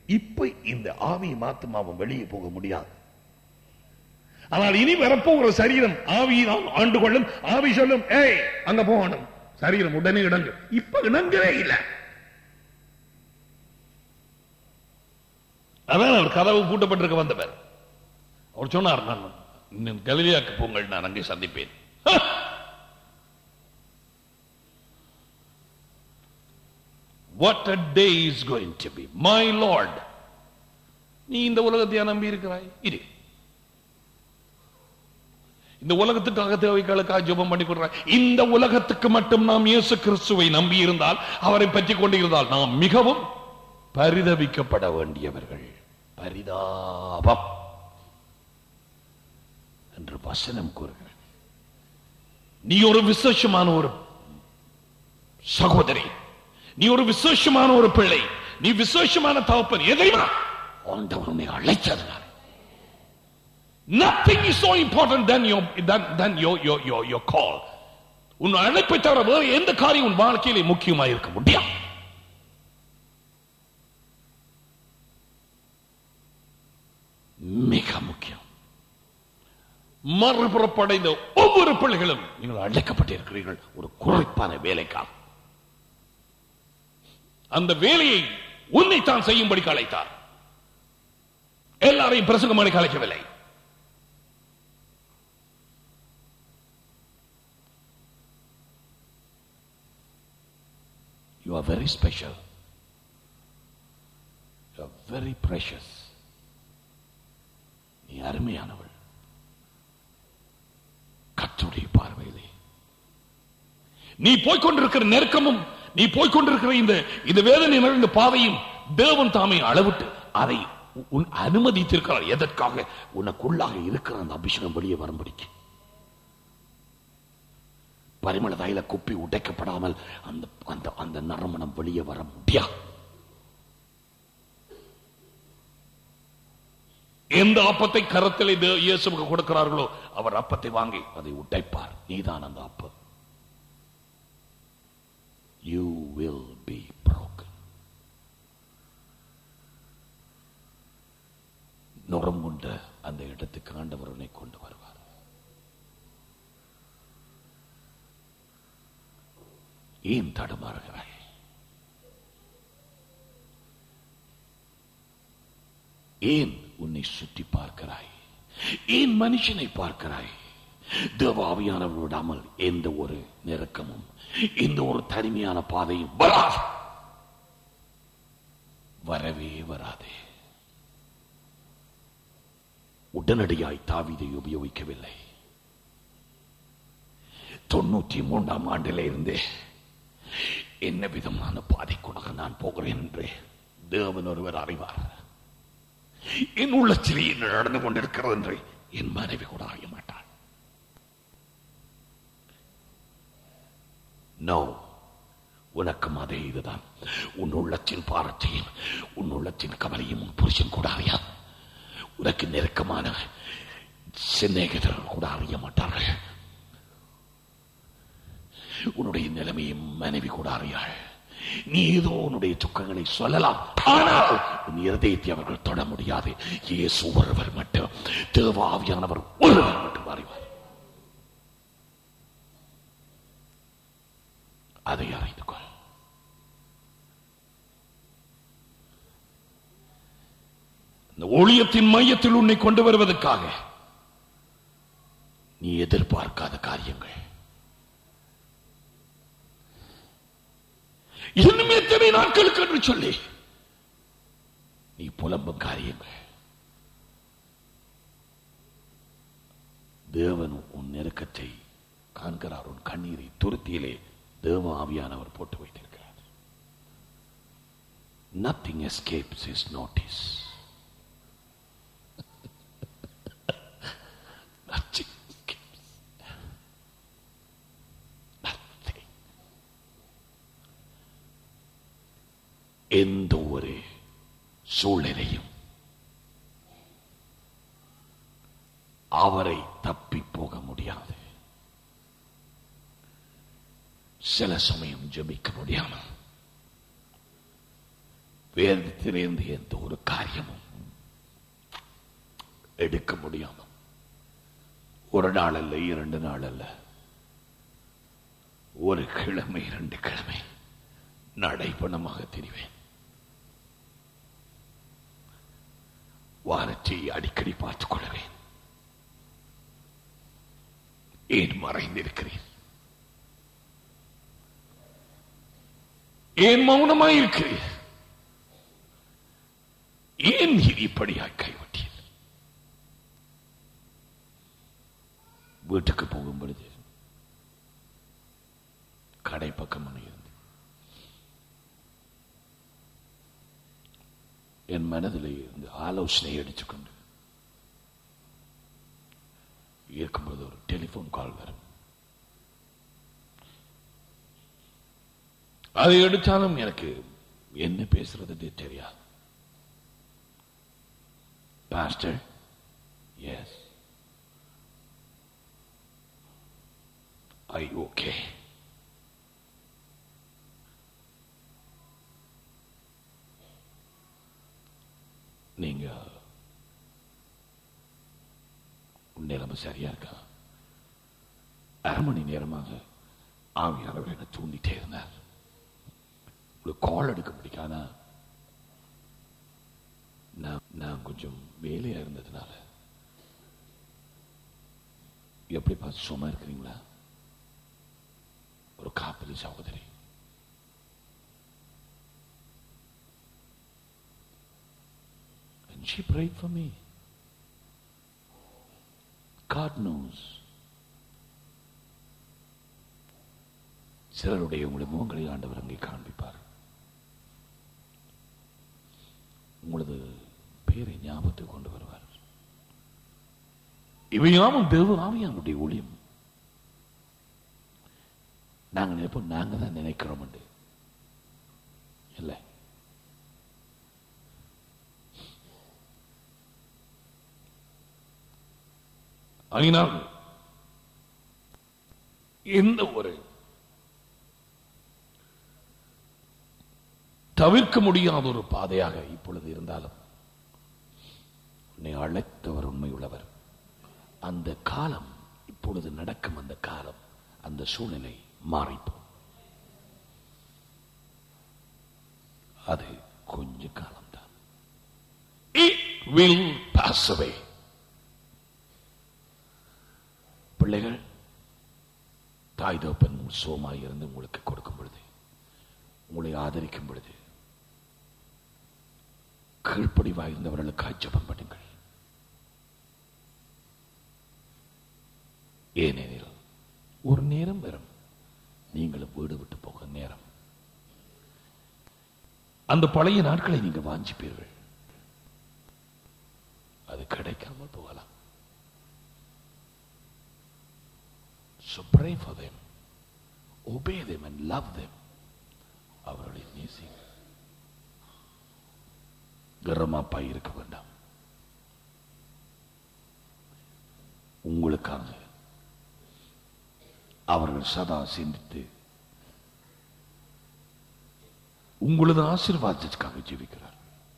இப்ப இந்த ஆவியும் ஆத்மாவும் வெளியே போக முடியாது ஆனால் இனி வரப்போகிற சரீரம் ஆவியினால் ஆண்டு கொள்ளும் ஆவி சொல்லும் ஏய் அங்க போகணும் சரீரம் உடனே இடங்கு இப்ப இணங்கவே இல்லை அதான் அவர் கதவு பூட்டப்பட்டிருக்க வந்தவர் அவர் சொன்னார் நான் இன்னும் கலிலியாக்கு போங்கள் நான் அங்கே சந்திப்பேன் What a day is going to be. My Lord. நீ இந்த உலகத்தை நம்பி இருக்கிறாய் இரு இந்த உலகத்துக்காக தேவைகளுக்காக ஜெபம் பண்ணி கொடுறாய் இந்த உலகத்துக்கு மட்டும் நாம் இயேசு கிறிஸ்துவை நம்பி இருந்தால் அவரை பற்றி கொண்டிருந்தால் நாம் மிகவும் பரிதவிக்கப்பட வேண்டியவர்கள் பரிதாபம் என்று வசனம் கூறுகிறது நீ ஒரு விசேஷமான ஒரு சகோதரி நீ ஒரு விசேஷமான ஒரு பிள்ளை நீ விசேஷமான தகப்பன் எதைமா ஆண்டவர் உன்னை அழைச்சதுனால Nothing is so important than your than, than your, your, your, your call. உன் அழைப்பை தவிர வேறு எந்த காரியம் உன் வாழ்க்கையிலே முக்கியமாக இருக்க முடியாது மிக முக்கியம் மறுபுறப்படைந்த ஒவ்வொரு பிள்ளைகளும் நீங்கள் அழைக்கப்பட்டிருக்கிறீர்கள் ஒரு குறிப்பான வேலைக்காக அந்த வேலையை உன்னைத்தான் செய்யும்படி அழைத்தார் எல்லாரையும் பிரசங்கமணி கலைக்கவில்லை You are very special. You are very precious. நீ அருமையானவள் கத்துடைய பார்வையிலே நீ போய்கொண்டிருக்கிற நெருக்கமும் நீ போய்கொண்டிருக்கிற இந்த இந்த வேதனை நிறைந்த பாதையும் தேவன் தாமே அளவிட்டு அதை உன் அனுமதித்திருக்கிறார் எதற்காக உனக்குள்ளாக இருக்கிற அந்த அபிஷேகம் வெளியே வரும்படிக்கு பரிமள தைல குப்பி உடைக்கப்படாமல் அந்த அந்த அந்த நறுமணம் வெளியே வர முடியாது எந்த அப்பத்தை கரத்திலே தே- இயேசுவுக்கு கொடுக்கிறார்களோ அவர் அப்பத்தை வாங்கி அதை உடைப்பார் நீதான் அந்த அப்பம் யூ வில் பி broken நுரம்புண்ட அந்த இடத்துக்கு ஆண்டவர் உன்னை கொண்டு வருவார் ஏன் தடுமாறுகிறாய் ஏன் உன்னை சுற்றி பார்க்கிறாய் ஏன் மனுஷனை பார்க்கிறாய் தேவாவியானவர் விடாமல் எந்த ஒரு நெருக்கமும் எந்த ஒரு தனிமையான பாதையும் வராது வரவே வராதே உடனடியாய் தாவீதை உபயோகிக்கவில்லை தொண்ணூற்றி மூன்றாம் ஆண்டிலே இருந்தே என்ன விதமான பாதைக்குடாக நான் போகிறேன் என்று தேவன் ஒருவர் அறிவார் என் உள்ளத்திலே என்ன நடந்து கொண்டிருக்கிறது என்று என் மனைவி கூட அறிய மாட்டாள் நோ உனக்கும் அதே இதுதான் உன் உள்ளத்தின் பாரத்தையும் உன் உள்ளத்தின் கவலையும் உன் புருஷன் கூட அறியாது உனக்கு நெருக்கமான சிநேகிதர்கள் கூட அறிய மாட்டார்கள் உன்னுடைய நிலைமையும் மனைவி கூட அறியாள் நீ ஏதோ உன்னுடைய துக்கங்களை சொல்லலாம் ஆனால் உன் இருதயத்தை அவர்கள் தொட முடியாது இயேசு ஒருவர் மட்டும் தேவாவியானவர் ஒருவர் மட்டும் அறிவார் அதை அறிந்து கொள் இந்த ஒளியத்தின் மையத்தில் உன்னை கொண்டு வருவதற்காக நீ எதிர்பார்க்காத காரியங்கள் இன்னும் எத்தனை நாட்களுக்கு என்று சொல்லி நீ புலம்பும் காரியங்கள் தேவன் உன் நெருக்கத்தை காண்கிறார் உன் கண்ணீரை துருத்தியிலே தேவ ஆவியானவர் போட்டு வைத்திருக்கிறார் nothing escapes his notice nothing escapes nothing எந்த ஒரு சூழ்நிலையும் அவரை தப்பி போக முடியாது சில சமயம் ஜெபிக்க முடியாமல் வேதத்திலிருந்து எந்த ஒரு காரியமும் எடுக்க முடியாம ஒரு நாள் அல்ல இரண்டு நாள் அல்ல ஒரு கிழமை இரண்டு கிழமை நடைபணமாக திரிவேன் வாரத்தை அடிக்கடி பார்த்துக் கொள்வேன் ஏன் மறைந்திருக்கிறேன் ஏன் மௌனமாயிருக்கிறேன் ஏன் நீர் இப்படியாய் கைவிட்டீர் வீட்டுக்கு போகும் பொழுது கடை பக்கம் இருந்து என் மனதில் இருந்து ஆலோசனை அடிச்சுக்கொண்டு இருக்கும்போது ஒரு டெலிபோன் கால் வரும் அதை எடுத்தாலும் எனக்கு என்ன பேசுறது தெரியாது பாஸ்டர் எஸ் ஐ ஓகே நீங்க உன் நிலைமை சரியா இருக்கா அரை மணி நேரமாக ஆவியானவர் என்னை தூண்டிட்டே இருந்தார் உங்களுக்கு கால் எடுக்க பிடிக்கானா நான் நான் கொஞ்சம் வேலையா இருந்ததுனால எப்படிப்பா சும்மா இருக்கிறீங்களா ஒரு காப்பலி சகோதரி And she prayed for me. God knows. சிலருடைய உங்களுடைய முகங்களை ஆண்டவர் அங்கே காண்பிப்பார் உங்களது பேரை ஞாபகத்துக்கு கொண்டு வருவார் இவையாவும் தேவ ஆவியானுடைய ஊழியம் நாங்க நினைப்போம் நாங்க தான் நினைக்கிறோம் இல்லை அதனால் எந்த ஒரு தவிர்க்க முடியாத ஒரு பாதையாக இப்பொழுது இருந்தாலும் உன்னை அழைத்தவர் உண்மை உள்ளவர் அந்த காலம் இப்பொழுது நடக்கும் அந்த காலம் அந்த சூழ்நிலை மாறிப்போம் அது கொஞ்ச காலம்தான் இட் வில் பாஸ் அவே பிள்ளைகள் தாய் தோப்பன் சோமாய் இருந்து உங்களுக்கு கொடுக்கும் பொழுது உங்களை ஆதரிக்கும் பொழுது கீழ்ப்படிவாய் இருந்தவர்களுக்கு ஜெபம் பண்ணுங்கள் ஏனெனில் ஒரு நேரம் வரும் நீங்களும் வீடு விட்டு போக நேரம் அந்த பழைய நாட்களை நீங்க வாஞ்சிப்பீர்கள் அது கிடைக்காமல் போகலாம் So pray for them. Obey them and love them. அவர்களை நேசிங்க கர்வமாப்பா இருக்க வேண்டாம் உங்களுக்காக அவர்கள் சதா சிந்தித்து உங்களது ஆசீர்வாதத்துக்காக ஜீவிக்கிறார்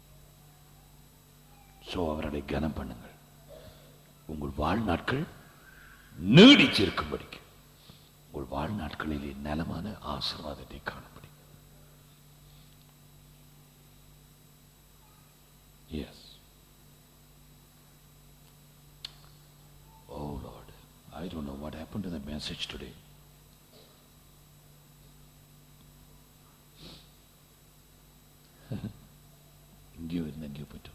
சோ அவர்களை கனம் பண்ணுங்கள் உங்கள் வாழ்நாட்கள் நீடிச்சிருக்கும்படிக்கு உங்கள் வாழ்நாட்களிலே நலமான ஆசீர்வாதத்தை காணும்படி Yes. Oh Lord, I don't know what happened to the message today. இங்கேயோ இருந்து எங்கேயோ போயிட்டு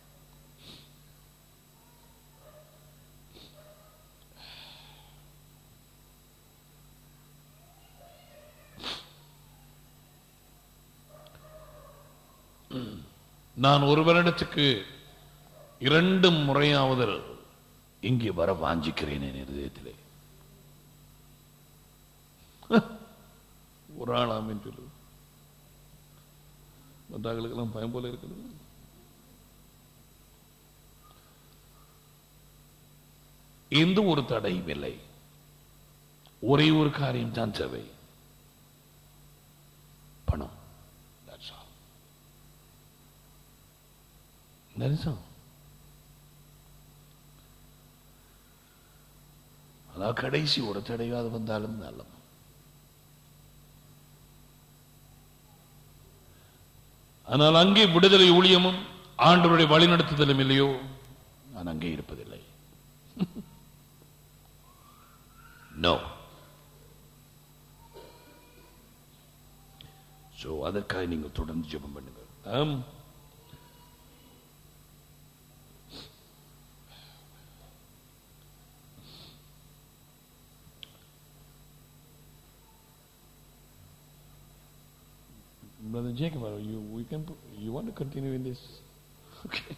நான் ஒரு வருடத்துக்கு இரண்டு முறையாவது இங்கே வர வாஞ்சிக்கிறேன் என் இருதயத்திலே ஒரு ஆளாமின்னு சொல்லு மற்றவர்களுக்கெல்லாம் பயம் போல இருக்குது எந்த ஒரு தடையும் இல்லை ஒரே ஒரு காரியம் தான் தேவை பணம் That's all. நினைச்சோம் அதான் கடைசி ஒரு தடையாவது வந்தாலும் நல்லம் ஆனால் அங்கே விடுதலை ஊழியமும் ஆண்டவருடைய வழிநடத்துதலும் இல்லையோ நான் அங்கே இருப்பதில்லை நோ சோ அதற்காக நீங்கள் தொடர்ந்து ஜெபம் பண்ணுங்க ஆம் Brother Jacob, are you we can put- you want to continue in this? Okay.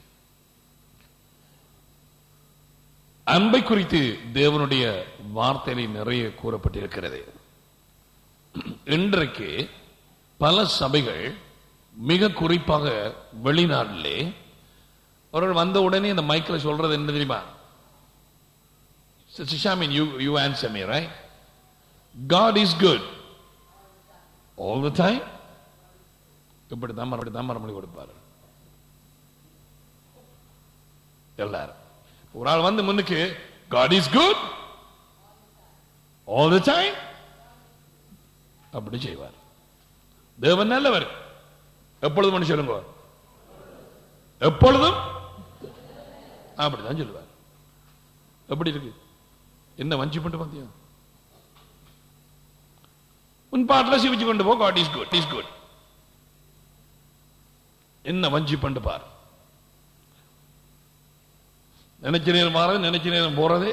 அன்பை குறித்து தேவனுடைய வார்த்தையில நிறைய கூறப்பட்டிருக்கிறது இன்றைக்கு பல சபைகள் மிக குறிப்பாக வெளிநாட்டிலே அவர்கள் வந்த உடனே இந்த மைக்கில் சொல்றது என்ன தெரியுமா Sister Shamin, you, you answer me, right? God is good. All the time? இப்படி தான் மறுபடி தான் மறுமொழி கொடுப்பாரு எல்லாரும் ஒரு ஆள் வந்து முன்னுக்கு God is good all the time அப்படி செய்வார் தேவன் நல்லவர் எப்பொழுதும் ஒண்ணு சொல்லுங்க எப்பொழுதும் அப்படிதான் சொல்லுவார் எப்படி இருக்கு என்ன வஞ்சி பண்ணிட்டு வந்தியா உன் பாட்டில் சிவிச்சு கொண்டு போ God is good is good என்ன வஞ்சி பண்ணு பார் நினைச்ச நேரம் மாறது நினைச்ச நேரம் போறது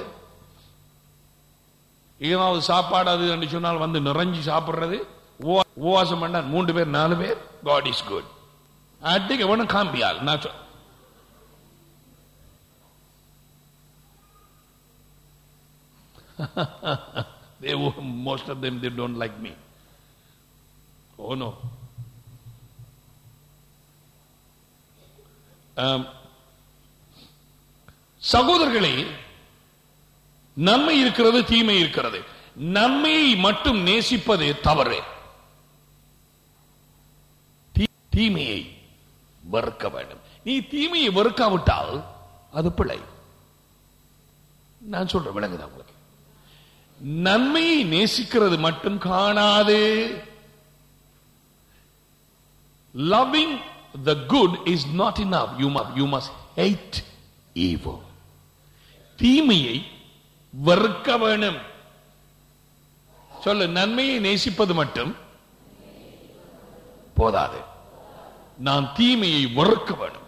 ஏதாவது சாப்பாடு அது என்று சொன்னால் வந்து நிறைஞ்சு சாப்பிடுறது உவா- உபவாசம் பண்ண மூன்று பேர் நாலு பேர் காட் இஸ் குட் அடிக்க வேணும் காம்பியால் நான் சொல் they wo- most of them they don't like me oh no Um, சகோதரர்களே நன்மை இருக்கிறது தீமை இருக்கிறது நன்மையை மட்டும் நேசிப்பது தவறு தீ- தீமையை வெறுக்க வேண்டும் நீ தீமையை வெறுக்காவிட்டால் அது பிழை நான் சொல்றேன் விளங்குதா உங்களுக்கு நன்மையை நேசிக்கிறது மட்டும் காணாது loving the good is not enough you must you must hate evil தீமையை வெறுக்க வேணும் சொல்லு நன்மையை நேசிப்பது மட்டும் போதாது நான் தீமையை வெறுக்க வேணும்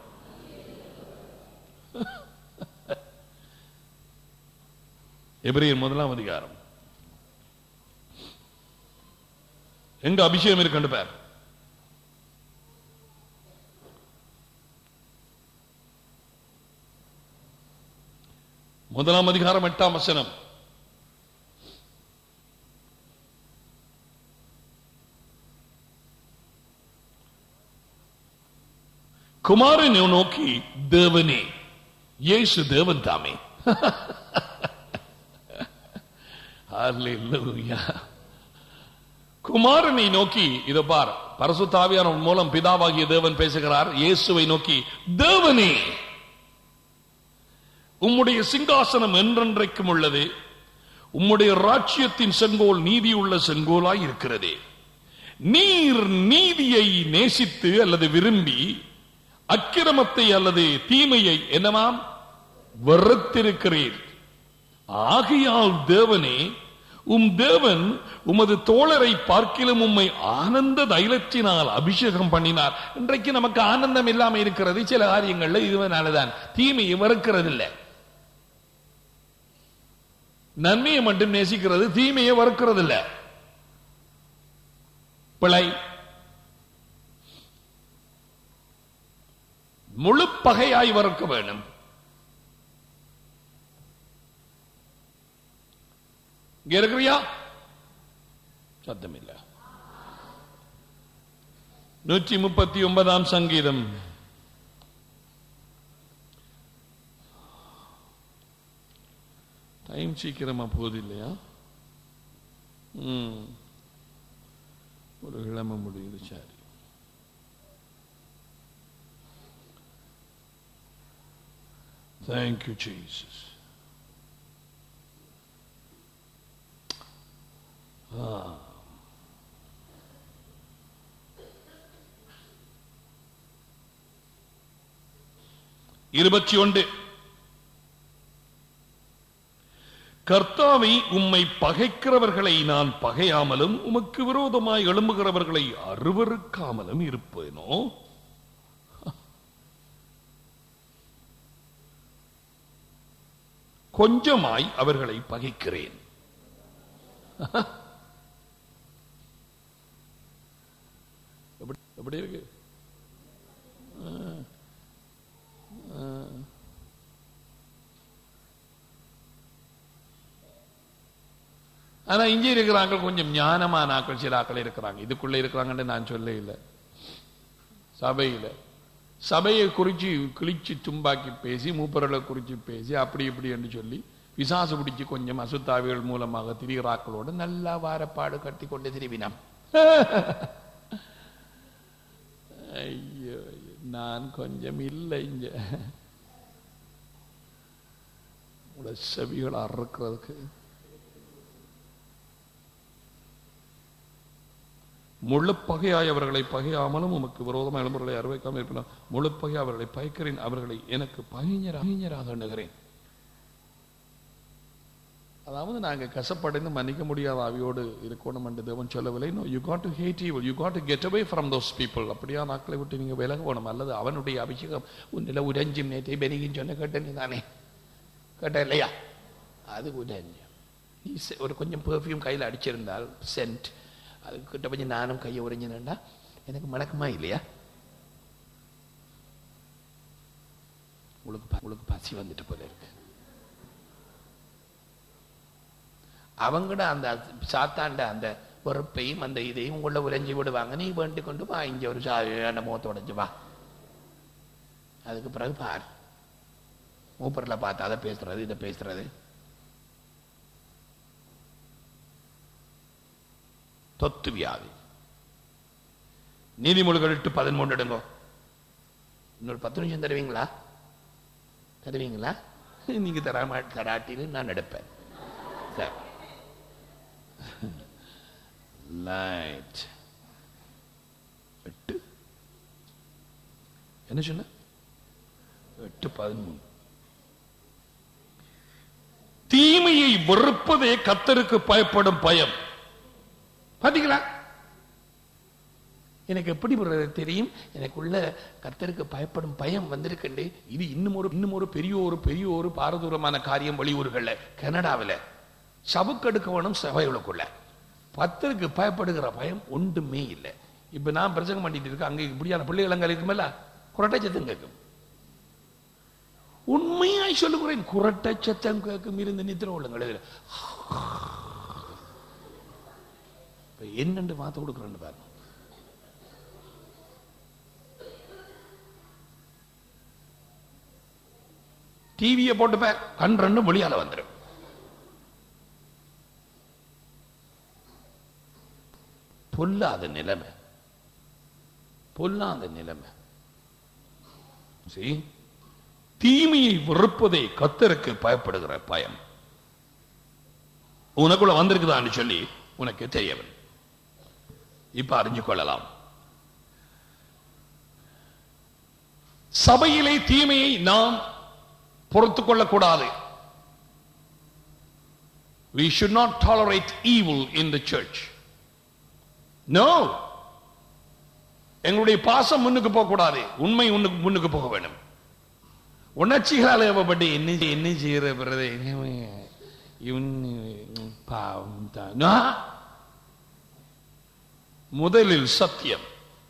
எபிரேயர் முதலாம் அதிகாரம் எங்க அபிஷேகம் இருக்கு பார் முதலாம் அதிகாரம் எட்டாம் வசனம் குமாரனை நோக்கி தேவனே இயேசு தேவன் தாமே Hallelujah. குமாரனை நோக்கி இத பார் பரசுத்தாவியான மூலம் பிதாவாகிய தேவன் பேசுகிறார் இயேசுவை நோக்கி தேவனே உம்முடைய சிங்காசனம் என்றென்றைக்கும் உள்ளது உம்முடைய ராஜ்யத்தின் செங்கோல் நீதியுள்ள செங்கோலாய் இருக்கிறது நீர் நீதியை நேசித்து அல்லது விரும்பி அக்கிரமத்தை அல்லது தீமையை என்னவாம் வெறுத்திருக்கிறீர் ஆகையால் தேவனே உம் தேவன் உமது தோழரை பார்க்கிலும் உம்மை ஆனந்த தைலத்தினால் அபிஷேகம் பண்ணினார் இன்றைக்கு நமக்கு ஆனந்தம் இல்லாம இருக்கிறது சில காரியங்கள்ல இதுவனாலதான் தீமையை வெறுக்கிறது இல்லை நன்மையை மட்டும் நேசிக்கிறது தீமையை வறுக்கிறது இல்ல பிழை முழு பகையாய் வறுக்க வேண்டும் இங்க இருக்கிறியா சத்தம் இல்ல நூற்றி முப்பத்தி ஒன்பதாம் சங்கீதம் டைம் சீக்கிரமா போகுது இல்லையா ம். ஒரு கிழமை முடியுது சரி Thank you, Jesus. Ah. இருபத்தி ஒன்று கர்த்தாவை உம்மை பகைக்கிறவர்களை நான் பகையாமலும் உமக்கு விரோதமாய் எழும்புகிறவர்களை அருவருக்காமலும் இருப்பேனோ கொஞ்சமாய் அவர்களை பகைக்கிறேன் எப்படி எப்படி இருக்கு ஆ. ஆ. ஆனா இங்கே இருக்கிறாங்க கொஞ்சம் ஞானமான ஆக்கள் சில ஆக்கள் இருக்கிறாங்க இதுக்குள்ள இருக்கிறாங்கன்னு நான் சொல்ல இல்லை சபையில சபையை குறிச்சு கிழிச்சு தும்பாக்கி பேசி மூப்பர்களை குறிச்சு பேசி அப்படி இப்படி என்று சொல்லி பிசாசு பிடிச்சு கொஞ்சம் அசுத்தாவிகள் மூலமாக திரிகிறாக்களோடு நல்லா வாரப்பாடு கட்டி கொண்டு திரும்பினான் ஐயோ நான் கொஞ்சம் இல்லை இங்க உங்களோட செவிகள் அறுக்கிறதுக்கு முழு பகையாய் அவர்களை பகையாமலும் உமக்கு விரோதமாக எழும்புகளை அறிவிக்காமல் இருப்பினும் முழு பகை அவர்களை பயக்கிறேன் அவர்களை எனக்கு பகைஞர் பகைஞராக எண்ணுகிறேன் அதாவது நாங்க கசப்படைந்து மன்னிக்க முடியாத ஆவியோடு இருக்கணும் என்று தேவன் சொல்லவில்லை no you got to hate evil you got to get away from those people அப்படியா நாட்களை விட்டு நீங்க விலகணும் அல்லது அவனுடைய அபிஷேகம் உன்னில உரஞ்சும் நேற்றை பெருகின்னு சொன்ன கேட்ட நீ தானே கேட்ட இல்லையா அது உரஞ்சும் நீ செ- ஒரு கொஞ்சம் பெர்ஃப்யூம் கையில் அடிச்சிருந்தால் சென்ட் அது கிட்ட கொஞ்சம் நானும் கையை உறிஞ்சினேன்டா எனக்கு மணக்கமா இல்லையா உங்களுக்கு ப- உங்களுக்கு பசி வந்துட்டு போல இருக்கு அவங்கட அந்த சாத்தாண்ட அந்த வெறுப்பையும் அந்த இதையும் உள்ள உறைஞ்சி விடுவாங்க நீ வேண்டி கொண்டு வா இங்க ஒரு சாவியான முகத்தை உடைஞ்சு வா அதுக்கு பிறகு பார் மூப்பரில் பார்த்து அதை பேசுறது இதை பேசுறது தொத்து வியாதி நீதிமொழிகள் எட்டு பதிமூன்று எடுங்கோ இன்னொரு பத்து நிமிஷம் தருவீங்களா தருவீங்களா நீங்க தராம தராட்டின்னு நான் எடுப்பேன் சரி லைட் எட்டு என்ன சொன்ன எட்டு பதிமூணு தீமையை வெறுப்பதே கத்தருக்கு பயப்படும் பயம் பாத்தீங்களா எனக்கு எப்படி brother தெரியும் எனக்குள்ள கர்த்தருக்கு பயப்படும் பயம் வந்திருக்குண்டு இது இன்னும் ஒரு இன்னும் ஒரு பெரிய ஒரு பெரிய ஒரு பாரதூரமான காரியம் வெளியூர்கள்ல கனடாவில் சவுக்கெடுக்க வேணும் சபைகளுக்குள்ள பத்தருக்கு பயப்படுகிற பயம் ஒன்றுமே இல்லை இப்ப நான் பிரசங்கம் பண்ணிட்டு இருக்கேன் அங்க இப்படியான பிள்ளைகள் அங்க இருக்குமல்ல குரட்டை சத்தம் கேட்கும் உண்மையாய் சொல்லுகிறேன் குரட்டை சத்தம் கேட்கும் இருந்து நித்திர உள்ளங்கள் இதுல இப்ப என்னென்று மாத்த கொடுக்குறேன்னு பாருங்க டிவியை போட்டுப்ப கண் ரெண்டும் வெளியால வந்துடும் பொல்லாத நிலைமை பொல்லாத நிலைமை See? தீமையை வெறுப்பதை கத்தருக்கு பயப்படுகிற பயம் உனக்குள்ள வந்திருக்குதான்னு சொல்லி உனக்கு தெரியவில்லை இப்ப அறிஞ்சு கொள்ளலாம் சபையிலே தீமையை நாம் பொறுத்துக் கொள்ளக்கூடாது we should not tolerate evil in the church no எங்களுடைய பாசம் முன்னுக்கு போக கூடாது உண்மை உன்னுக்கு முன்னுக்கு போக வேண்டும் உணர்ச்சிகளால் ஏவப்பட்டு என்ன செய்- என்ன செய்யற பிறகு இவன் பாவம் தான் No. முதலில் சத்தியம்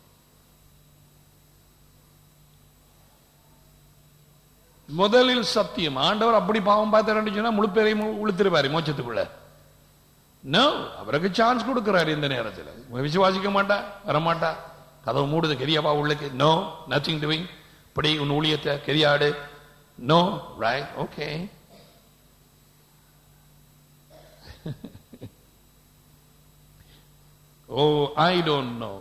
முதலில் சத்தியம் ஆண்டவர் அப்படி பாவம் பார்த்தாரு சொன்னா முழு பேரையும் உளுத்திருப்பாரு மோட்சத்துக்குள்ள நோ அவருக்கு சான்ஸ் கொடுக்கிறாரு இந்த நேரத்தில் விசுவாசிக்க மாட்டா வரமாட்டா கதவு மூடுது கெரியாவா உள்ளுக்கு நோ நத்திங் டூயிங் இப்படி உன் ஊழியத்தை கெரியாடு no right okay oh I don't know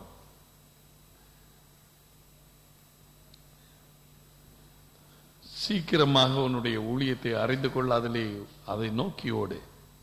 சீக்கிரமாக உன்னுடைய ஊழியத்தை அறிந்து கொள்ளாதலே அதை நோக்கி ஓடு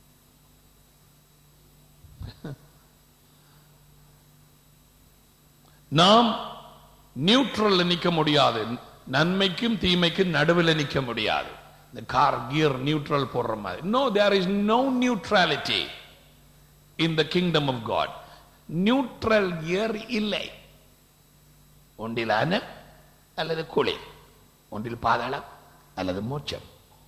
நாம் நியூட்ரல்ல நிக்க முடியாது நன்மைக்கும் தீமைக்கும் நடுவில் நிக்க முடியாது இந்த கார் கியர் நியூட்ரல் போடுற மாதிரி no there is no neutrality in the kingdom of God neutral gear இல்லை ஒன்றில் அன அல்லது குளிர் ஒன்றில் பாதாளம் அல்லது மோட்சம்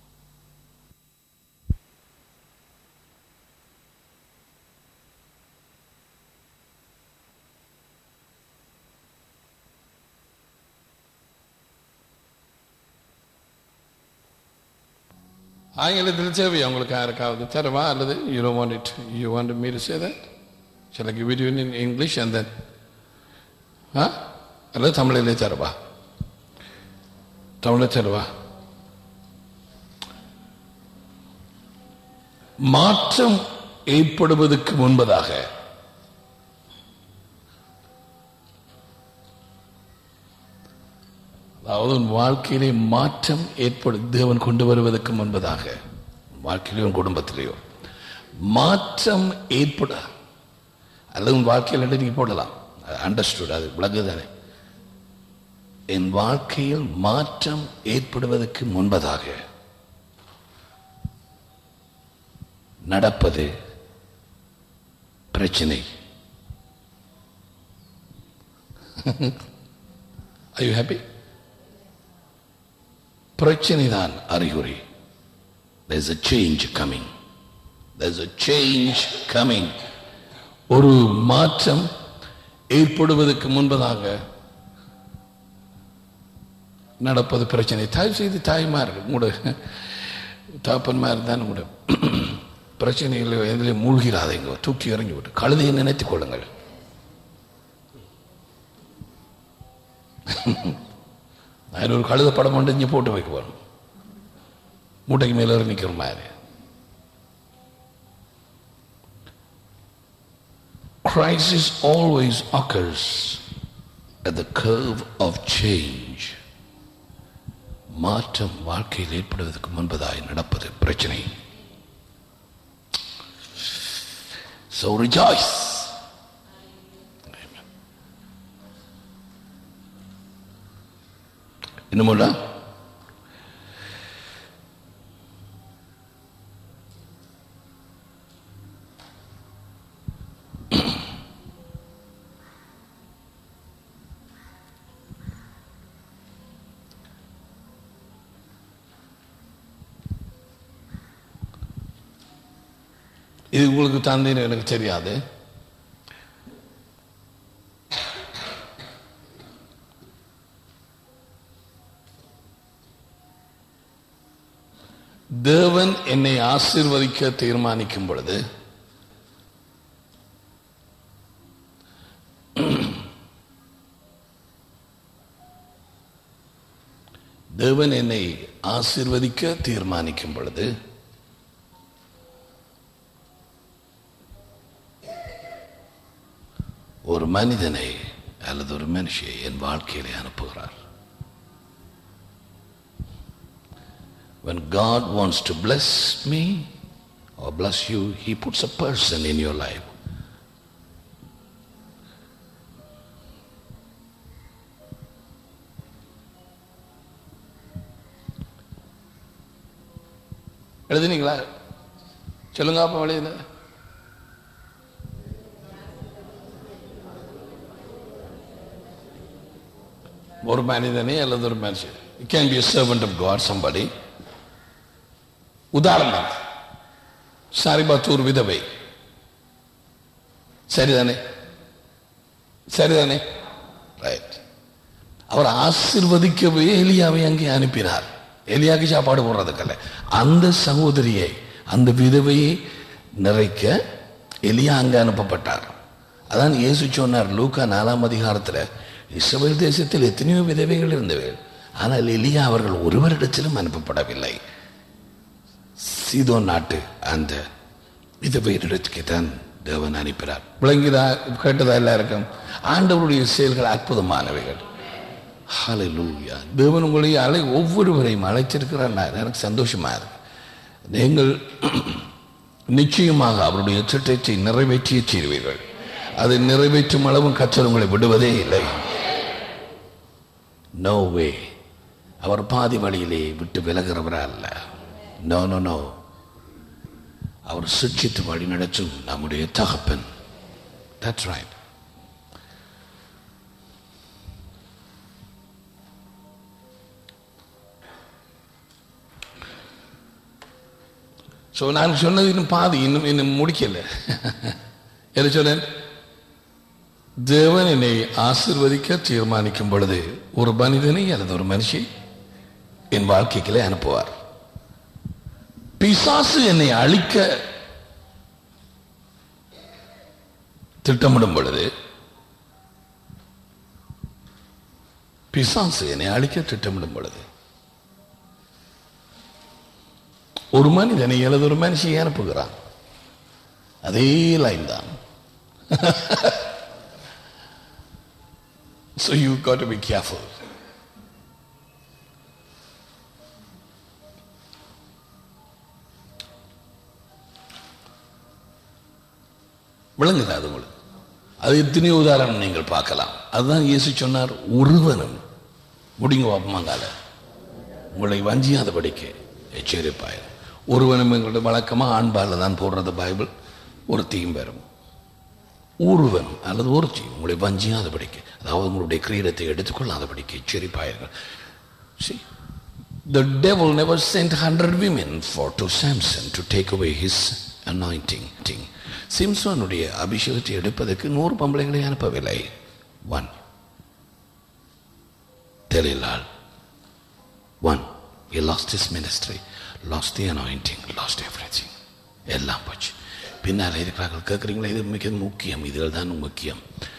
ஆங்கிலத்தில் தேவை உங்களுக்கு யாருக்காவது தரவா அல்லது you don't want it you want me to say that shall I give it to you in English and then ah அல்லது தமிழிலே தரவா தமிழில் தரவா மாற்றம் ஏற்படுவதற்கு முன்பதாக அதாவது உன் வாழ்க்கையிலே மாற்றம் ஏற்படும் தேவன் கொண்டு வருவதற்கு முன்பதாக உன் வாழ்க்கையிலேயோ உன் குடும்பத்திலேயோ மாற்றம் ஏற்பட அல்லது உன் வாழ்க்கையில் நீங்க போடலாம் அண்டர்ஸ்டுட் அது விளங்குதானே என் வாழ்க்கையில் மாற்றம் ஏற்படுவதற்கு முன்பதாக நடப்பது பிரச்சனை Are you happy? பிரச்சனை தான் அறிகுறி there's a change coming there's a change coming ஒரு மாற்றம் ஏற்படுவதற்கு முன்பதாக நடப்பது பிரச்சனை தாய் செய்து தாய்மார் கூட தாப்பன்மார் தான் கூட பிரச்சனைகளை எதிலே மூழ்கிறாதீங்க தூக்கி இறங்கி விட்டு கழுதையை நினைத்துக் கொள்ளுங்கள் அதில் ஒரு கழுத படம் கொண்டு இங்கே போட்டு வைக்க போறோம் மூட்டைக்கு மேல ஏறி நிற்கிற மாதிரி Crisis always occurs at the curve of change. மாற்றம் வாழ்க்கையில் ஏற்படுவதற்கு முன்பதாய் நடப்பது பிரச்சனை So rejoice. இன்னுமுள்ள இது உங்களுக்கு தந்தேன்னு எனக்கு தெரியாது தேவன் என்னை ஆசீர்வதிக்க தீர்மானிக்கும் பொழுது தேவன் என்னை ஆசீர்வதிக்க தீர்மானிக்கும் பொழுது ஒரு மனிதனை அல்லது ஒரு மனுஷியை என் வாழ்க்கையிலே அனுப்புகிறார் When God wants to bless me or bless you, He puts a person in your life. எழுதுனீங்களா சொல்லுங்க அப்ப வழியில் ஒரு மனிதனே அல்லது ஒரு மனுஷன் it can be servant of God somebody உதாரணம் சாரிபாத்தூர் விதவை சரிதானே சரிதானே ரைட் அவர் ஆசிர்வதிக்கவே எலியாவை அங்கே அனுப்பினார் எலியாக்கு சாப்பாடு போடுறதுக்கல்ல அந்த சகோதரியை அந்த விதவையை நிறைக்க எலியா அங்கே அனுப்பப்பட்டார் அதான் இயேசு சொன்னார் லூக்கா நாலாம் அதிகாரத்தில் இஸ்ரவேல் தேசத்தில் எத்தனையோ விதவைகள் இருந்தவர்கள் ஆனால் எலியா அவர்கள் ஒருவரிடத்திலும் அனுப்பப்படவில்லை சீதோ நாட்டு அந்த விதவையிடத்துக்கு தான் தேவன் அனுப்பினார் விளங்கிதா கேட்டதா எல்லாருக்கும் ஆண்டவருடைய செயல்கள் அற்புதமானவைகள் ஹalleluya தேவன் உங்களை அழை ஒவ்வொருவரையும் அழைச்சிருக்கிறார் நான் எனக்கு சந்தோஷமா இருக்கு நீங்கள் நிச்சயமாக அவருடைய திட்டத்தை நிறைவேற்றிய செய்வீர்கள் அதை நிறைவேற்றும் அளவும் கற்றல் உங்களை விடுவதே இல்லை நோ வே அவர் பாதி வழியிலே விட்டு விலகிறவரா அல்ல நோ நோ நோ அவர் சிக்ஷித்து வழி நடத்தும் நம்முடைய தகப்பன் தட்ஸ் ரைட் ஸோ நான் சொன்னது இன்னும் பாதி இன்னும் இன்னும் முடிக்கல என்ன சொன்னேன் தேவன் என்னை ஆசிர்வதிக்க தீர்மானிக்கும் பொழுது ஒரு மனிதனை அல்லது ஒரு மனுஷி என் வாழ்க்கைக்குள்ளே அனுப்புவார் பிசாசு என்னை அழிக்க திட்டமிடும் பொழுது பிசாசு என்னை அழிக்க திட்டமிடும் பொழுது ஒரு மனிதனை அல்லது ஒரு மனுஷியை அனுப்புகிறான் அதே லைன் தான் So you got to be careful. விளங்குதா அது உங்களுக்கு அது எத்தனையோ உதாரணம் நீங்கள் பார்க்கலாம் அதுதான் இயேசு சொன்னார் ஒருவனும் முடிங்க வாப்பமாங்கால உங்களை வஞ்சியாதபடிக்கு எச்சரிப்பாயிரும் ஒருவனும் எங்களுடைய வழக்கமாக ஆண்பாலில் தான் போடுறது பைபிள் ஒரு தீம் பெறும் ஒருவன் அல்லது ஒருத்தி உங்களை வஞ்சியாதபடிக்கு அதாவது உங்களுடைய கிரீடத்தை எடுத்துக்கொள்ளாதபடிக்கு எச்சரிப்பாயிருங்கள் See, the devil never sent hundred women for to Samson to take away his anointing. சிம்சோனுடைய அபிஷேகத்தை எடுப்பதற்கு நூறு பொம்பளைகளை அனுப்பவில்லை ஒன் தெளிலால் one he lost his ministry lost the anointing lost everything எல்லாம் போச்சு பின்னால் இருக்கிறார்கள் கேட்குறீங்களா இது மிக முக்கியம் இதில் தான் முக்கியம்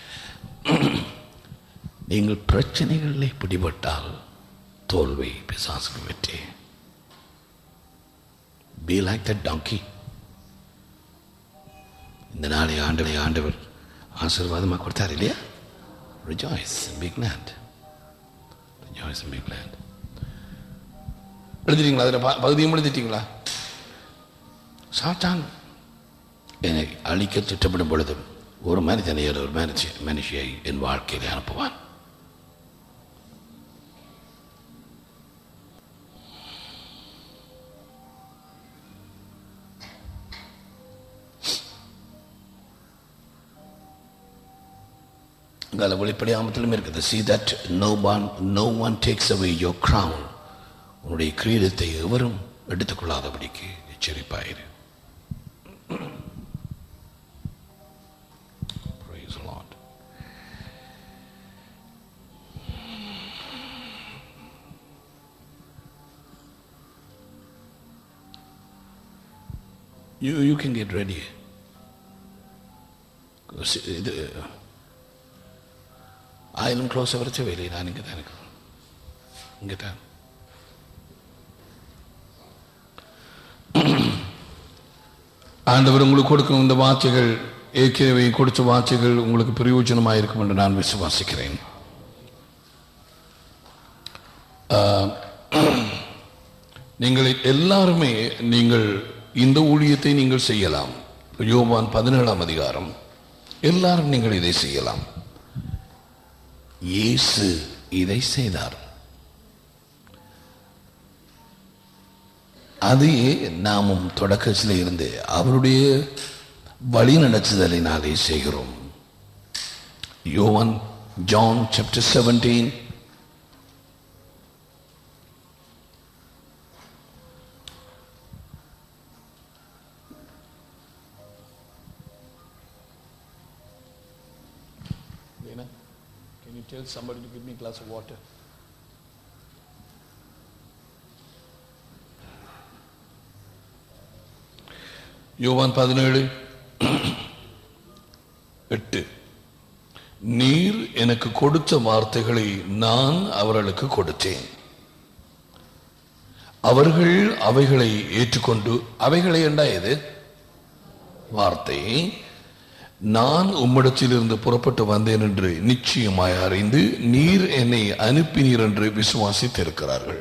நீங்கள் பிரச்சனைகளில் பிடிபட்டால் தோல்வி பிசாசுக்கு வெற்றி பி லைக் தட் டாங்கி இந்த நாளை ஆண்டனை ஆண்டவர் ஆசீர்வாதமாக கொடுத்தார் இல்லையா rejoice big land rejoice big land எழுதிட்டீங்களா அதில் பகுதியும் எழுதிட்டீங்களா சாத்தான் என்னை அழிக்க திட்டமிடும் பொழுதும் ஒரு மனிதனை ஒரு மனுஷ மனுஷியை என் வாழ்க்கையில் அனுப்புவான் அங்கே வெளிப்படையாமத்திலும் இருக்குது see that no one no one takes away your crown உன்னுடைய கிரீடத்தை எவரும் எடுத்துக்கொள்ளாதபடிக்கு எச்சரிப்பாயிரு Praise the Lord. You, you can get ready. இது ஆயிலும் க்ளோஸ் வரைச்ச வேலை நான் இங்கே தான் இருக்கிறேன் இங்கே தான் ஆண்டவர் உங்களுக்கு கொடுக்கும் இந்த வார்த்தைகள் ஏற்கனவே கொடுத்த வார்த்தைகள் உங்களுக்கு பிரயோஜனமாக இருக்கும் என்று நான் விசுவாசிக்கிறேன் ஆஹ், நீங்கள் எல்லாருமே நீங்கள் இந்த ஊழியத்தை நீங்கள் செய்யலாம் யோவான் பதினேழாம் அதிகாரம் எல்லாரும் நீங்கள் இதை செய்யலாம் இயேசு இதை செய்தார் அதையே நாமும் தொடக்கத்தில் இருந்து அவருடைய வழி நடத்துதலினாலே செய்கிறோம் யோவான் John chapter seventeen Lena, can you tell somebody to give me a glass of water? யோவான் பதினேழு எட்டு நீர் எனக்கு கொடுத்த வார்த்தைகளை நான் அவர்களுக்கு கொடுத்தேன் அவர்கள் அவைகளை ஏற்றுக்கொண்டு அவைகளை என்றா எது வார்த்தை நான் உம்மிடத்திலிருந்து புறப்பட்டு வந்தேன் என்று நிச்சயமாய் அறிந்து நீர் என்னை அனுப்பினீர் என்று விசுவாசித்திருக்கிறார்கள்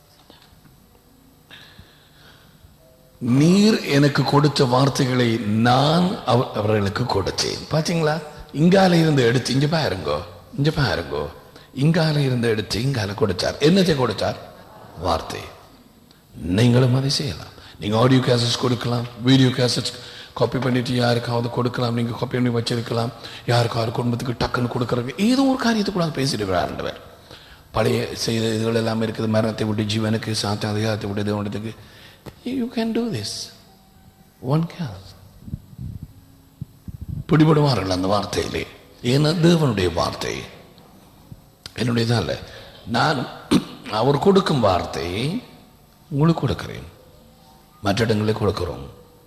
நீர் எனக்கு கொடுத்த வார்த்தைகளை நான் அவ- அவர்களுக்கு கொடுத்தேன் பாத்தீங்களா இங்கால இருந்து எடுத்து இங்க பாருங்கோ இங்க பாருங்கோ இங்கால இருந்து எடுத்து இங்கால கொடுத்தார் என்னத்தை கொடுத்தார் வார்த்தை நீங்களும் அதை செய்யலாம் நீங்க ஆடியோ கேசட்ஸ் கொடுக்கலாம் வீடியோ கேசட்ஸ் காப்பி பண்ணிட்டு யாருக்காவது கொடுக்கலாம் நீங்க காப்பி பண்ணி வச்சிருக்கலாம் யாருக்காவது குடும்பத்துக்கு டக்குன்னு கொடுக்கறது ஏதோ ஒரு காரியத்தை கூட பேசிட்டு ஆண்டவர் பழைய செய்த இதுகள் எல்லாம் இருக்குது மரணத்தை விட்டு ஜீவனுக்கு சாத்த அதிகாரத்தை விட்டு தேவனத்துக்கு you can do this one can பிடிபடுவார்கள் அந்த வார்த்தையிலே ஏன்னா தேவனுடைய வார்த்தை என்னுடையதான் இல்லை நான் அவர் கொடுக்கும் வார்த்தையை உங்களுக்கு கொடுக்கிறேன் மற்ற இடங்களில் கொடுக்கிறோம்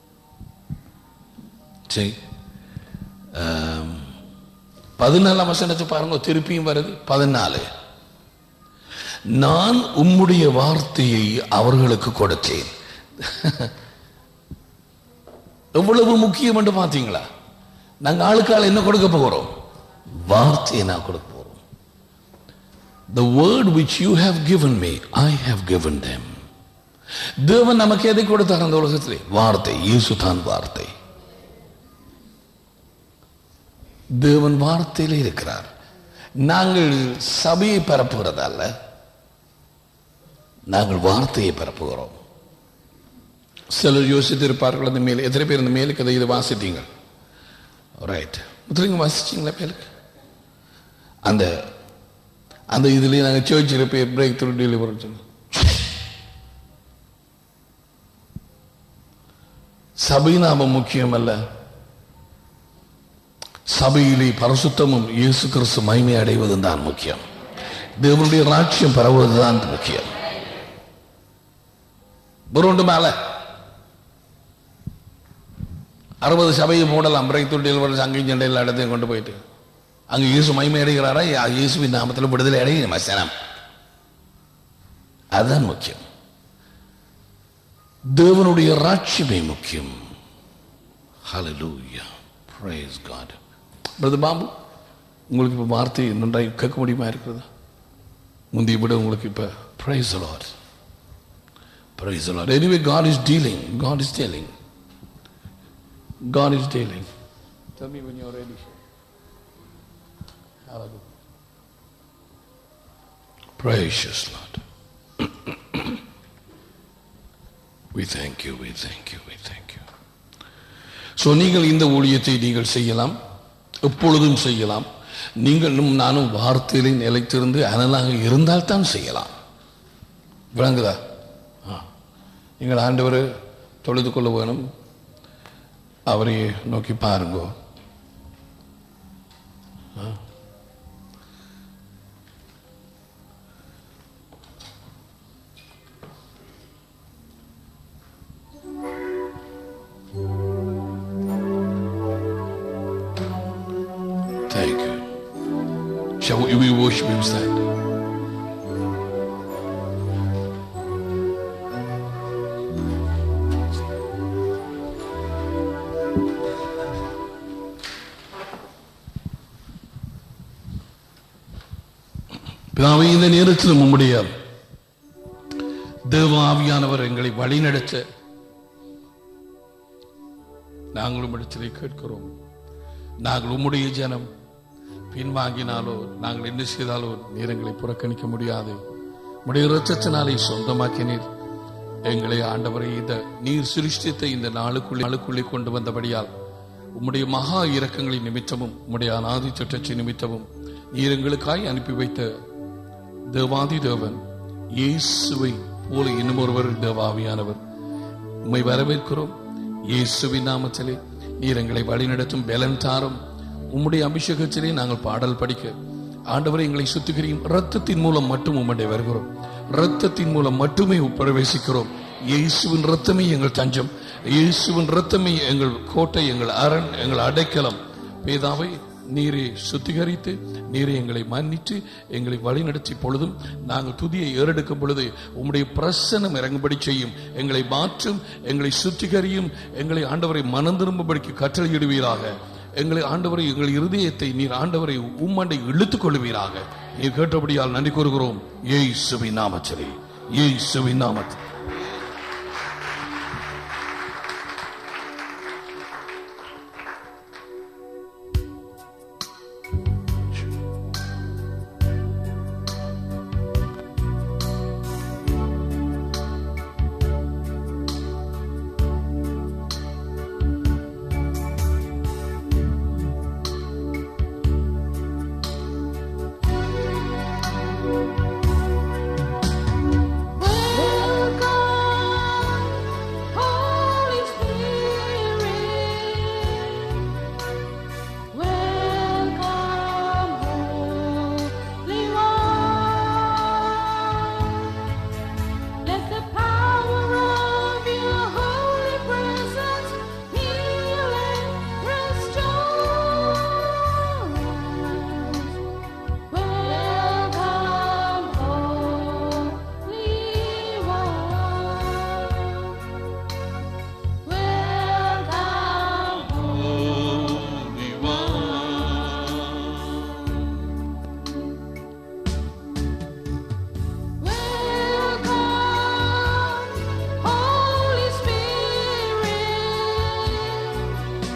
சரி ஆம், பதினாலாம் வசனத்தை பாருங்க திருப்பியும் வருது பதினாலு நான் உம்முடைய வார்த்தையை அவர்களுக்கு கொடுத்தேன் எவ்வளவு முக்கியம் என்று பார்த்தீங்களா நாங்க ஆளுக்கு ஆள் என்ன கொடுக்க போகிறோம் வார்த்தையை நான் கொடுக்க போறோம் the word which you have given me i have given them தேவன் நமக்கு எதை கொடுத்தார் அந்த உலகத்திலே வார்த்தை இயேசு தான் வார்த்தை தேவன் வார்த்தையிலே இருக்கிறார் நாங்கள் சபையை பரப்புகிறதல்ல நாங்கள் வார்த்தையை பரப்புகிறோம் சிலர் யோசித்திருப்பார்கள் அந்த மேல் எத்தனை பேர் இந்த மேலுக்கு அதை இதை வாசித்தீங்க ரைட் முத்திரிங்க வாசிச்சிங்களா மேலுக்கு அந்த அந்த இதுலயே நாங்கள் சர்ச்சில் போய் பிரேக் த்ரூ டெலிவரி சொன்னோம் சபை நாம முக்கியம் அல்ல சபையிலே பரிசுத்தமும் இயேசு கிறிஸ்து மகிமை அடைவதும் தான் முக்கியம் தேவனுடைய ராட்சியம் பரவுவதுதான் முக்கியம் ஒன்று மேல அறுபது சபையை மூடலாம் பிரேக் த்ரூ டெலிவரி அங்கேயும் சண்டை எல்லா இடத்தையும் கொண்டு போயிட்டு அங்க இயேசு மகிமை அடைகிறாரா யா- இயேசுவின் நாமத்தில் விடுதலை அடைய மசனம் அதுதான் முக்கியம் தேவனுடைய ராட்சியமே முக்கியம் ஹalleluya praise god பிரதர் பாபு உங்களுக்கு இப்ப வார்த்தை நன்றாய் கேட்க முடியுமா இருக்கிறதா முந்தைய விட உங்களுக்கு இப்ப praise the lord praise the lord anyway god is dealing god is dealing god is dealing tell me when you're ready Hallelujah. Precious Lord. we thank you, we thank you, we thank you. So நீங்கள் இந்த ஊழியத்தை நீங்கள் செய்யலாம் எப்பொழுதும் செய்யலாம் நீங்களும் நானும் வார்த்தையிலே நிலைத்திருந்து அனலாக இருந்தால் தான் செய்யலாம் விளங்குதா ஆ. நீங்கள் ஆண்டவர் தொழுது கொள்ள வேணும் அவரை நோக்கி பாருங்கோ Thank you. Shall we, we worship him stand? பிதாவே இந்த நேரத்தில் உம்முடைய தேவ ஆவியானவர் எங்களை வழிநடத்த நாங்கள் உம்மிடத்திலே கேட்கிறோம் நாங்கள் உம்முடைய ஜனம் பின்வாங்கினாலோ நாங்கள் என்ன செய்தாலோ நேரங்களை புறக்கணிக்க முடியாது உம்முடைய இரத்தத்தினாலே சொந்தமாக்கினீர் எங்களை ஆண்டவரை இந்த நீர் சிருஷ்டித்த இந்த நாளுக்குள்ளே நாளுக்குள்ளே கொண்டு வந்தபடியால் உம்முடைய மகா இரக்கங்களின் நிமித்தமும் உம்முடைய அநாதி திட்டத்தின் நிமித்தமும் நீர் எங்களுக்காய் அனுப்பி வைத்த தேவாதி தேவன் இயேசுவை போல இன்னும் ஒருவர் தேவாவியானவர் உம்மை வரவேற்கிறோம் இயேசுவின் நாமத்திலே நீர் எங்களை வழிநடத்தும் பலன் தாரும் உம்முடைய அபிஷேகத்திலே நாங்கள் பாடல் படிக்க ஆண்டவரை எங்களை சுத்திகரியும் ரத்தத்தின் மூலம் மட்டும் உம்முடைய வருகிறோம் ரத்தத்தின் மூலம் மட்டுமே பிரவேசிக்கிறோம் இயேசுவின் ரத்தமே எங்கள் தஞ்சம் இயேசுவின் ரத்தமே எங்கள் கோட்டை எங்கள் அரண் எங்கள் அடைக்கலம் பேதாவை நீரை சுத்திகரித்து நீரை எங்களை மன்னித்து எங்களை வழிநடத்தி பொழுதும் நாங்கள் துதியை ஏறெடுக்கும் பொழுது உம்முடைய பிரசனம் இறங்கும்படி செய்யும் எங்களை மாற்றும் எங்களை சுத்திகரியும் எங்களை ஆண்டவரை மனம் திரும்பும்படிக்கு கட்டளையிடுவீராக எங்களை ஆண்டவரை எங்கள் இருதயத்தை நீர் ஆண்டவரை உம்மண்டை இழுத்துக் கொள்வீராக நீர் கேட்டபடியால் நன்றி கூறுகிறோம் ஏய் சுவி நாமச்சலே ஏய் சுவி நாமத்தில் Welcome, Holy Spirit. Welcome, Holy One. Let the power of your holy presence heal and restore us. Welcome, Holy One. Welcome, Holy Welcome, Holy Spirit.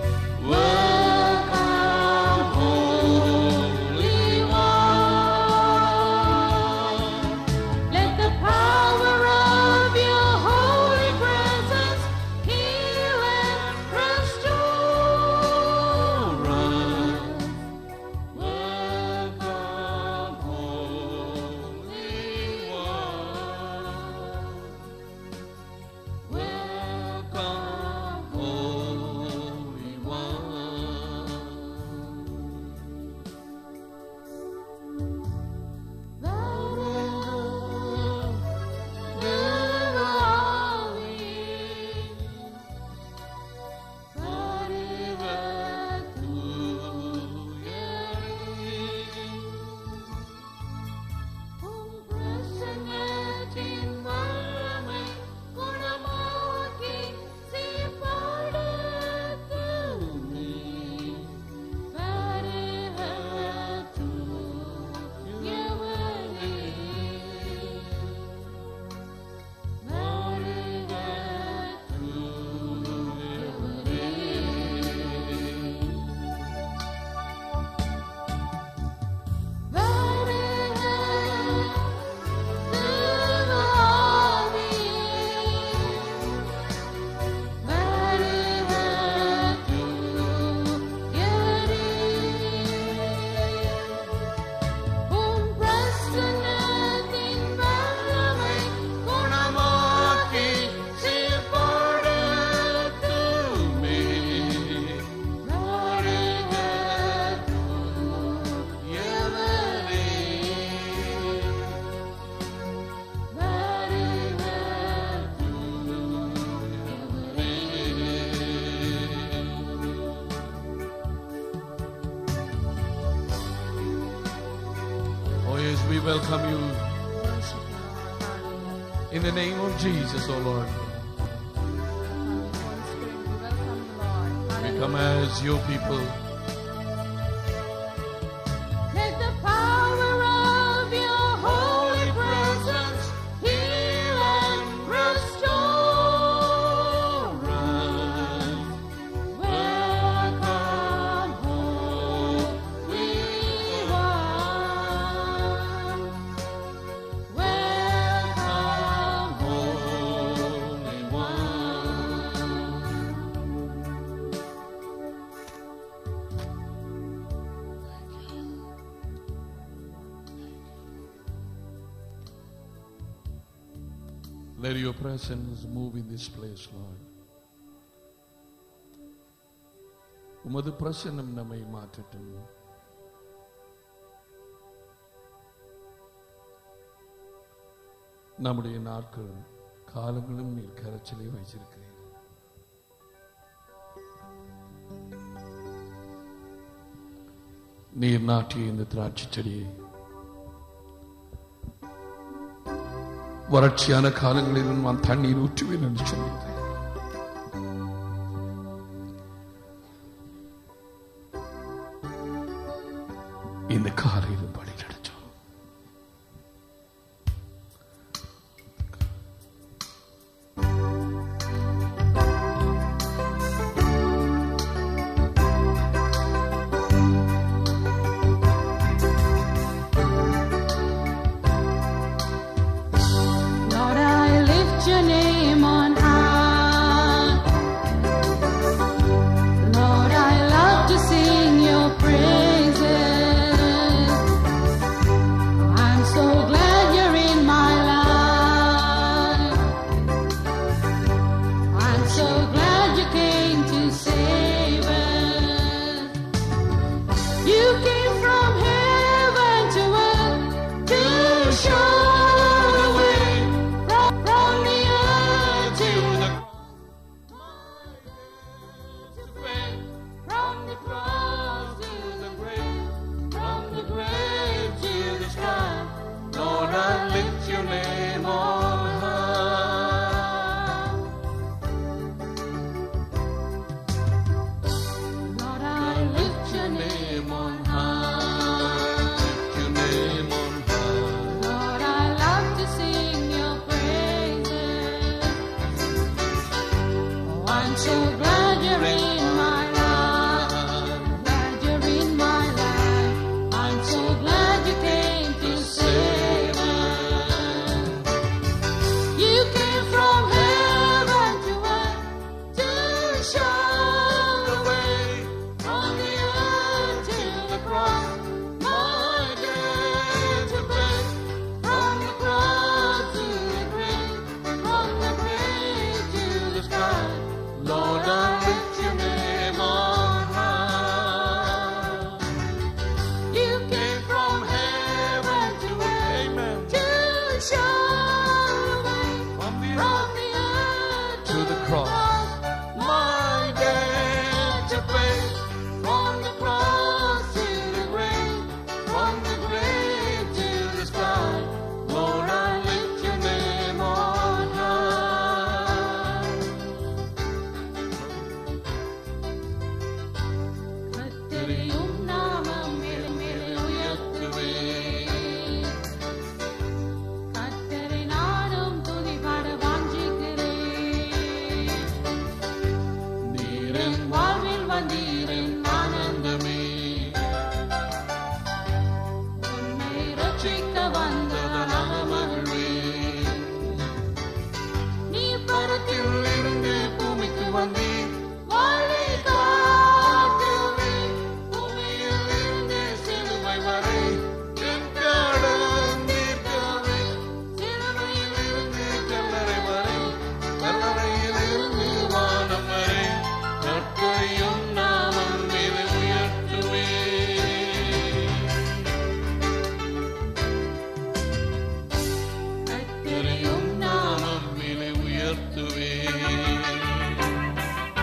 Welcome, Holy One. Let the power of your holy presence heal and restore us. Welcome, Holy One. Welcome, Holy உம் பிரசன்னத்தின் வல்லமை குணமாக்கி சீர்படுத்துமே. வருக தூயவரே. வருக Oh yes, we welcome you in the name of Jesus, oh Lord. We come as your people. Let the power of your holy presence heal and restore us. Welcome, Holy One. Welcome, Holy One. Let your presence move in this place, Lord. உமது பிரசன்னம் நம்மை மாற்றட்டும் நம்முடைய நாட்கள் காலங்களும் நீர் கரைச்சலை வைச்சிருக்கிறீர் நீர் நாட்டிய இந்த திராட்சை செடியை வறட்சியான காலங்களிலும் நான் தண்ணீர் ஊற்றுவேன் என்று சொன்னீர்கள் காலையிலும் படி நடச்சோம் Lord, I lift your name on high. Lord, I love to sing your praises. I'm so glad you're in my life. I'm so glad you came to save us. You came from heaven to earth to show the way from, from the earth to the from the cross to the grave, from the grave to the sky. Lord, I lift your name on high. Lord, I lift your name on high. your name on high. Lord, I love to sing your praises. Oh, I'm so glad you're in my life. Glad you're in my life. I'm so glad you came to save us. You came from heaven to earth to show the way from the earth to the cross. My debt to pay from the cross to the grave, from the grave to the sky. Lord, I lift your name on high. You came from heaven to earth to show the way From the from the earth to the cross. My debt to pay from the cross to the grave, from the grave to the sky. Lord, I lift your name on high. கர்த்தரையும் நாமம் மேல் மேல் உயர்த்துவேன். கர்த்தரை நானும் துதிபாட வாஞ்சிக்கிறேன். நீரின் வாழ்வில் வந்தீரின் ஆனந்தமே. உன்னை ரட்சிக்க வந்த மகிழ்வேன். நீ பரத்தில் இருந்து பூமிக்கு வந்தீர் வாழை காக்கவே பூமியில் இருந்து சிலுவை வரை என் கடந்தீர்க்கவே சிலுவையில் இருந்து கல்லறை வரை கல்லறையில் இருந்து வானம் வரை கற்கையும் நாமம் மீது உயர்த்துவே கத்தரையும் நாமம் நம்மிலே உயர்த்துவே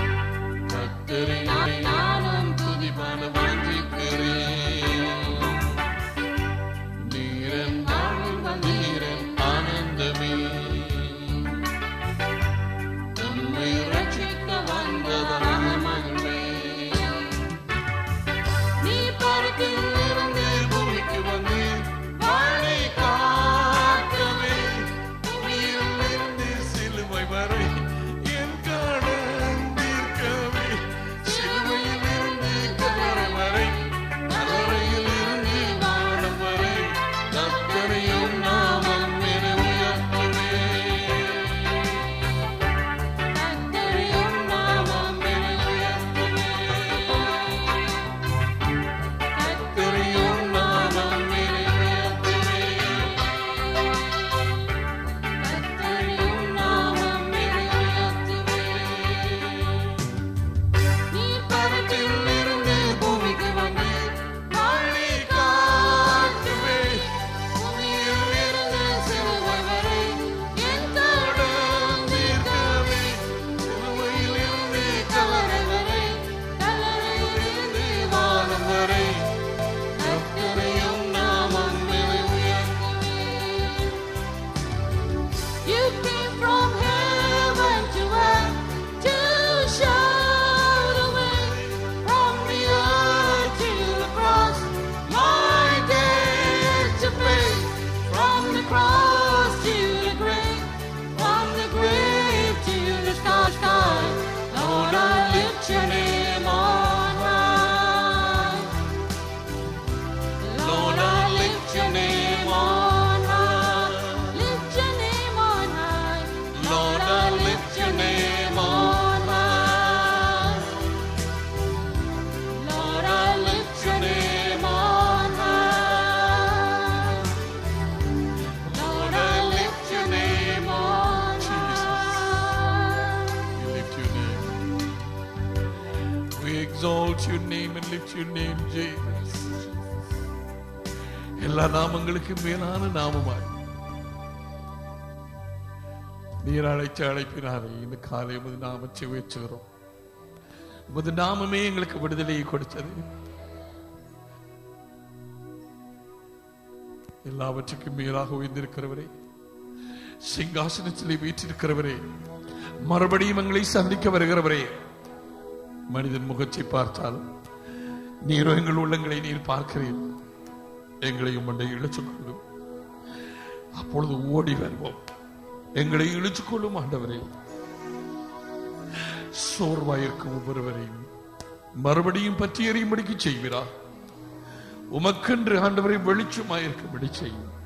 your name on high. Lord, I lift your name on high. Lift your name on high. Lord, I lift your name on high. Lord, I lift your name on high. Lord, I lift your name on high. We lift your name. We exalt your name and lift your name, Jesus. எல்லா நாமங்களுக்கு மேலான நாமமாய் நீர் அழைச்ச அழைப்பினாரே இந்த காலை உமது நாமத்தை உயர்த்துகிறோம் உமது நாமமே எங்களுக்கு விடுதலையை கொடுத்தது எல்லாவற்றுக்கும் மேலாக உயர்ந்திருக்கிறவரே சிங்காசனத்திலே வீற்றிருக்கிறவரே மறுபடியும் எங்களை சந்திக்க வருகிறவரே மனிதன் முகத்தை பார்த்தால் நீரோ எங்கள் உள்ளங்களை நீர் பார்க்கிறீர் எங்களையும் மண்டை இழுத்துக் கொள்ளும் அப்பொழுது ஓடி வருவோம் எங்களை இழுத்துக் கொள்ளும் ஆண்டவரே சோர்வாயிருக்கும் ஒவ்வொருவரையும் மறுபடியும் பற்றி எறியும்படிக்கு செய்கிறார் உமக்கென்று ஆண்டவரை வெளிச்சமாயிருக்கும்படி செய்யும்